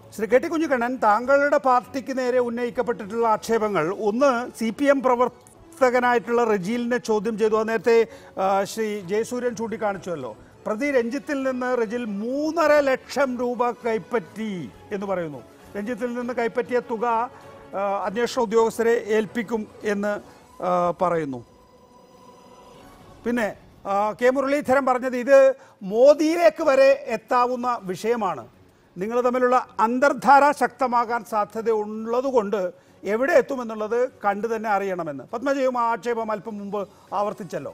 Shri K T Kunhikannan താങ്കളുടെ പാർട്ടിക്ക് നേരെ ഉന്നയിക്കപ്പെട്ടിട്ടുള്ള ആക്ഷേപങ്ങൾ ഒന്ന് സി പി എം പ്രവർത്തകനായിട്ടുള്ള റജീലിനെ ചോദ്യം ചെയ്തു അത് നേരത്തെ ആ, ശ്രീ ജയസൂര്യൻ ചൂണ്ടിക്കാണിച്ചുവല്ലോ പ്രതി രഞ്ജിത്തിൽ നിന്ന് റജീൽ മൂന്നര ലക്ഷം രൂപ കൈപ്പറ്റി എന്ന് പറയുന്നു രഞ്ജിത്തിൽ നിന്ന് കൈപ്പറ്റിയ തുക ആ, അന്വേഷണ ഉദ്യോഗസ്ഥരെ ഏൽപ്പിക്കും എന്ന് ആ, പറയുന്നു പിന്നെ ആ, കെ മുരളീധരൻ പറഞ്ഞത് ഇത് മോദിയിലേക്ക് വരെ എത്താവുന്ന വിഷയമാണ് നിങ്ങൾ തമ്മിലുള്ള അന്തർധാര ശക്തമാകാൻ സാധ്യത ഉള്ളതുകൊണ്ട് എവിടെ എത്തുമെന്നുള്ളത് കണ്ടു തന്നെ അറിയണമെന്ന് പത്മജയും ആ ആക്ഷേപം അല്പം മുമ്പ് ആവർത്തിച്ചല്ലോ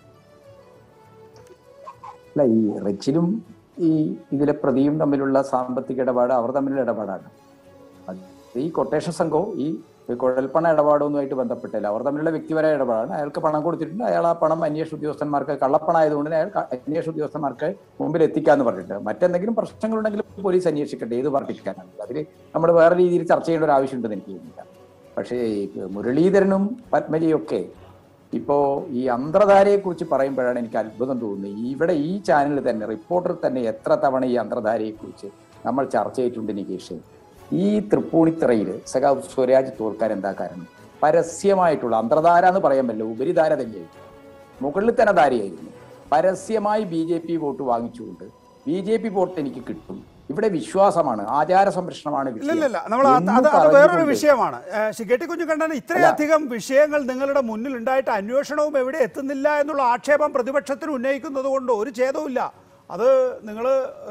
അല്ല ഈ റിച്ചിലും ഈ ഇതിലെ പ്രതിയും തമ്മിലുള്ള സാമ്പത്തിക ഇടപാട് അവർ തമ്മിലുള്ള ഇടപാടാണ് അത് ഈ കൊട്ടേഷൻ സംഘവും ഈ കുഴൽപ്പണ ഇടപാടൊന്നുമായിട്ട് ബന്ധപ്പെട്ടില്ല അവർ തമ്മിലുള്ള വ്യക്തിപരമായ ഇടപാടാണ് അയാൾക്ക് പണം കൊടുത്തിട്ടുണ്ട് അയാൾ ആ പണം അന്വേഷണ ഉദ്യോഗസ്ഥന്മാർക്ക് കള്ളപ്പണം ആയതുകൊണ്ട് തന്നെ അയാൾ ക- അന്വേഷണ ഉദ്യോഗസ്ഥന്മാർക്ക് മുമ്പിൽ എത്തിക്കാന്ന് പറഞ്ഞിട്ട് മറ്റെന്തെങ്കിലും പ്രശ്നങ്ങളുണ്ടെങ്കിൽ പോലീസ് അന്വേഷിക്കട്ടെ ഏത് പാർട്ടിക്കാനാണ് അതിൽ നമ്മൾ വേറെ രീതിയിൽ ചർച്ച ചെയ്യേണ്ട ഒരു ആവശ്യമുണ്ടെന്ന് എനിക്ക് തോന്നുന്നില്ല പക്ഷേ ഈ മുരളീധരനും പത്മജിയും ഒക്കെ ഇപ്പോ ഈ അന്ത്രധാരയെ കുറിച്ച് പറയുമ്പോഴാണ് എനിക്ക് അത്ഭുതം തോന്നുന്നത് ഇവിടെ ഈ ചാനലിൽ തന്നെ റിപ്പോർട്ടർ തന്നെ എത്ര തവണ ഈ അന്ത്രധാരയെ കുറിച്ച് നമ്മൾ ചർച്ച ചെയ്തിട്ടുണ്ട് നികേഷ് ഈ തൃപ്പൂണിത്തറയിൽ സഖാവ് സ്വരാജ് തോൽക്കാൻ എന്താ കാരണം പരസ്യമായിട്ടുള്ള അന്തർധാര എന്ന് പറയാൻ പറ്റില്ല ഉപരിധാര തന്നെയായിരുന്നു മുകളിൽ തന്നെ ധാരയായിരുന്നു പരസ്യമായി ബി ജെ പി വോട്ട് വാങ്ങിച്ചുകൊണ്ട് ബി ജെ പി വോട്ട് എനിക്ക് കിട്ടും ഇവിടെ വിശ്വാസമാണ് ആചാര സംരക്ഷണമാണ് വിഷയം ഇല്ലില്ല നമ്മൾ അത് എന്ന് അത് അത് വേറൊരു പറഞ്ഞുകൊണ്ട് വിഷയമാണ് ഏഹ് ശ്രീ കെ ടി കുഞ്ഞുകണ്ണൻ ഇത്രയധികം വിഷയങ്ങൾ നിങ്ങളുടെ മുന്നിൽ ഉണ്ടായിട്ട് അന്വേഷണവും എവിടെ എത്തുന്നില്ല എന്നുള്ള ആക്ഷേപം പ്രതിപക്ഷത്തിന് ഉന്നയിക്കുന്നത് കൊണ്ട് ഒരു ഛേദവുമില്ല അത് നിങ്ങൾ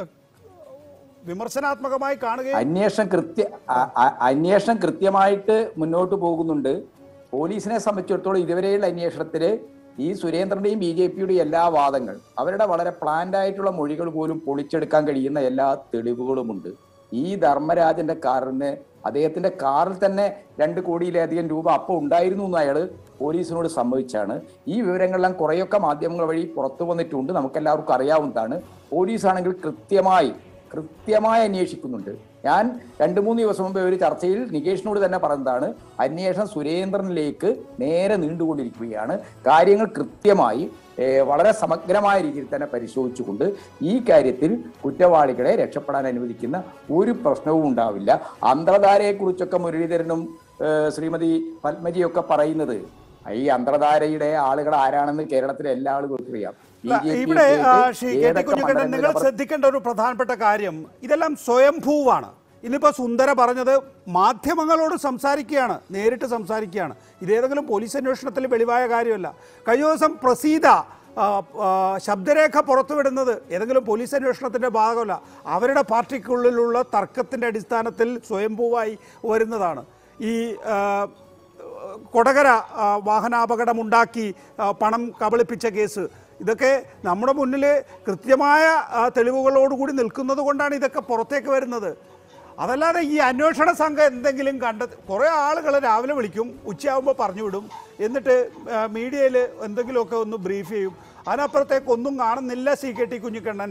വിമർശനാത്മകമായി കാണുകയും അന്വേഷണം കൃത്യ അ- അ- അന്വേഷണം കൃത്യമായിട്ട് മുന്നോട്ട് പോകുന്നുണ്ട് പോലീസിനെ സംബന്ധിച്ചിടത്തോളം ഇതുവരെയുള്ള അന്വേഷണത്തില് ഈ സുരേന്ദ്രന്റെയും ബി ജെ പിയുടെയും എല്ലാ വാദങ്ങൾ അവരുടെ വളരെ പ്ലാൻഡ് ആയിട്ടുള്ള മൊഴികൾ പോലും പൊളിച്ചെടുക്കാൻ കഴിയുന്ന എല്ലാ തെളിവുകളുമുണ്ട് ഈ ധർമ്മരാജന്റെ കാറിന് അദ്ദേഹത്തിന്റെ കാറിൽ തന്നെ രണ്ട് കോടിയിലധികം രൂപ അപ്പോൾ ഉണ്ടായിരുന്നു എന്ന് അയാൾ പോലീസിനോട് സമ്മതിച്ചാണ് ഈ വിവരങ്ങളെല്ലാം കുറേയൊക്കെ മാധ്യമങ്ങൾ വഴി പുറത്തു വന്നിട്ടുണ്ട് നമുക്കെല്ലാവർക്കും അറിയാവുന്നതാണ് പോലീസാണെങ്കിൽ കൃത്യമായി കൃത്യമായി അന്വേഷിക്കുന്നുണ്ട് ഞാൻ രണ്ടു മൂന്ന് ദിവസം മുമ്പ് ഒരു ചർച്ചയിൽ നികേഷിനോട് തന്നെ പറഞ്ഞതാണ് അന്വേഷണം സുരേന്ദ്രനിലേക്ക് നേരെ നീണ്ടുകൊണ്ടിരിക്കുകയാണ് കാര്യങ്ങൾ കൃത്യമായി ഏർ, വളരെ സമഗ്രമായ രീതിയിൽ തന്നെ പരിശോധിച്ചുകൊണ്ട് ഈ കാര്യത്തിൽ കുറ്റവാളികളെ രക്ഷപ്പെടാൻ അനുവദിക്കുന്ന ഒരു പ്രശ്നവും ഉണ്ടാവില്ല അന്തർധാരയെക്കുറിച്ചൊക്കെ മുരളീധരനും ഏർ, ശ്രീമതി പത്മജിയൊക്കെ പറയുന്നത് ഈ അന്തർധാരയുടെ ആളുകൾ ആരാണെന്ന് കേരളത്തിലെ എല്ലാ ആളുകൾക്കും അറിയാം അല്ല, BJP ഇവിടെ ആ, ക്ക് ശ്രീ കെ ടി ഏതൊക്കെ കുഞ്ഞുകണ്ണൻ നിങ്ങൾ മണ്ഡലങ്ങളിൽ അവർ ശ്രദ്ധിക്കേണ്ട ഒരു പ്രധാനപ്പെട്ട കാര്യം ഇതെല്ലാം സ്വയംഭൂവാണ് ഇന്നിപ്പോൾ സുന്ദര പറഞ്ഞത് മാധ്യമങ്ങളോട് സംസാരിക്കുകയാണ് നേരിട്ട് സംസാരിക്കുകയാണ് ഇതേതെങ്കിലും പോലീസ് അന്വേഷണത്തിൽ വെളിവായ കാര്യമല്ല കഴിഞ്ഞ ദിവസം പ്രസീത ആ, ആ, ശബ്ദരേഖ പുറത്തുവിടുന്നത് ഏതെങ്കിലും പോലീസ് അന്വേഷണത്തിൻ്റെ ഭാഗമല്ല അവരുടെ പാർട്ടിക്കുള്ളിലുള്ള തർക്കത്തിൻ്റെ അടിസ്ഥാനത്തിൽ സ്വയംഭൂവായി വരുന്നതാണ് ഈ ആ, കൊടകര ആ, വാഹനാപകടമുണ്ടാക്കി ആ, പണം കബളിപ്പിച്ച കേസ് ഇതൊക്കെ നമ്മുടെ മുന്നിൽ കൃത്യമായ ആ, തെളിവുകളോടുകൂടി നിൽക്കുന്നത് കൊണ്ടാണ് ഇതൊക്കെ പുറത്തേക്ക് വരുന്നത് അതല്ലാതെ ഈ അന്വേഷണ സംഘം എന്തെങ്കിലും കണ്ട കുറേ ആളുകൾ രാവിലെ വിളിക്കും ഉച്ചയാകുമ്പോൾ പറഞ്ഞു വിടും എന്നിട്ട് മീഡിയയിൽ എന്തെങ്കിലുമൊക്കെ ഒന്ന് ബ്രീഫ് ചെയ്യും അതിനപ്പുറത്തേക്ക് ഒന്നും കാണുന്നില്ല സി കെ ടി കുഞ്ഞിക്കണ്ണൻ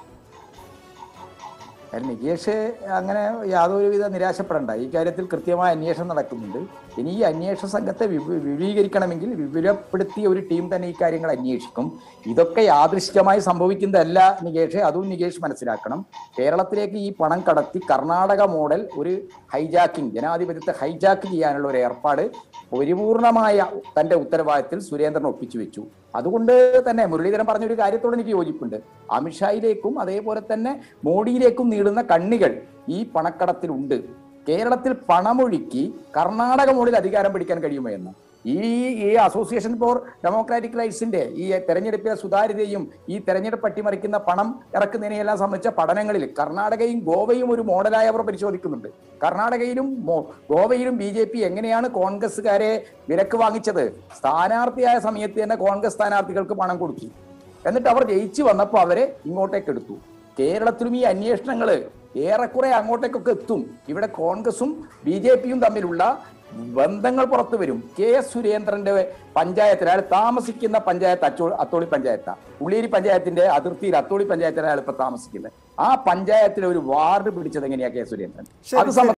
കാരണം നികേഷ് അങ്ങനെ യാതൊരുവിധ നിരാശപ്പെടേണ്ട ഈ കാര്യത്തിൽ കൃത്യമായ അന്വേഷണം നടക്കുന്നുണ്ട് ഇനി ഈ അന്വേഷണ സംഘത്തെ വിപു- വിപുലീകരിക്കണമെങ്കിൽ വിപുലപ്പെടുത്തിയ ഒരു ടീം തന്നെ ഈ കാര്യങ്ങൾ അന്വേഷിക്കും ഇതൊക്കെ യാദൃശ്ചികമായി സംഭവിക്കുന്നതല്ല നികേഷ് അതും നികേഷ് മനസ്സിലാക്കണം കേരളത്തിലേക്ക് ഈ പണം കടത്തി കർണാടക മോഡൽ ഒരു ഹൈജാക്കിംഗ് ജനാധിപത്യത്തെ ഹൈജാക്ക് ചെയ്യാനുള്ള ഒരു ഏർപ്പാട് പരിപൂർണമായ തന്റെ ഉത്തരവാദിത്തത്തിൽ സുരേന്ദ്രൻ ഒപ്പിച്ചു വെച്ചു അതുകൊണ്ട് തന്നെ മുരളീധരൻ പറഞ്ഞ ഒരു കാര്യത്തോട് എനിക്ക് യോജിപ്പുണ്ട് അമിത്ഷായിലേക്കും അതേപോലെ തന്നെ മോഡിയിലേക്കും നീളുന്ന കണ്ണികൾ ഈ പണക്കടത്തിലുണ്ട് കേരളത്തിൽ പണമൊഴുക്കി കർണാടക മോഡിൽ അധികാരം പിടിക്കാൻ കഴിയുമോ എന്ന് ഈ ഈ അസോസിയേഷൻ ഫോർ ഡെമോക്രാറ്റിക് റൈറ്റ്സിന്റെ ഈ തെരഞ്ഞെടുപ്പിലെ സുതാര്യതയും ഈ തെരഞ്ഞെടുപ്പ് അട്ടിമറിക്കുന്ന പണം ഇറക്കുന്നതിനെയെല്ലാം സംബന്ധിച്ച പഠനങ്ങളിൽ കർണാടകയും ഗോവയും ഒരു മോഡലായി അവർ പരിശോധിക്കുന്നുണ്ട് കർണാടകയിലും മോ- ഗോവയിലും ബി ജെ പി എങ്ങനെയാണ് കോൺഗ്രസ്സുകാരെ വിലക്ക് വാങ്ങിച്ചത് സ്ഥാനാർത്ഥിയായ സമയത്ത് തന്നെ കോൺഗ്രസ് സ്ഥാനാർത്ഥികൾക്ക് പണം കൊടുത്തു എന്നിട്ട് അവർ ജയിച്ചു വന്നപ്പോൾ അവരെ ഇങ്ങോട്ടേക്ക് എടുത്തു കേരളത്തിലും ഈ അന്വേഷണങ്ങൾ ഏറെക്കുറെ അങ്ങോട്ടേക്കൊക്കെ എത്തും ഇവിടെ കോൺഗ്രസും ബി ജെ പിയും തമ്മിലുള്ള ബന്ധങ്ങൾ പുറത്തു വരും കെ എസ് സുരേന്ദ്രന്റെ പഞ്ചായത്തിൽ അയാൾ താമസിക്കുന്ന പഞ്ചായത്ത് അച്ചോ അത്തോളി പഞ്ചായത്താണ് ഉള്ളിയേരി പഞ്ചായത്തിന്റെ അതിർത്തിയിൽ അത്തോളി പഞ്ചായത്തിലാണ് അയാൾ ഇപ്പൊ താമസിക്കുന്നത് ആ പഞ്ചായത്തിലെ ഒരു വാർഡ് പിടിച്ചത് എങ്ങനെയാ കെ സുരേന്ദ്രൻ ശരി, അത് സംബന്ധിച്ച്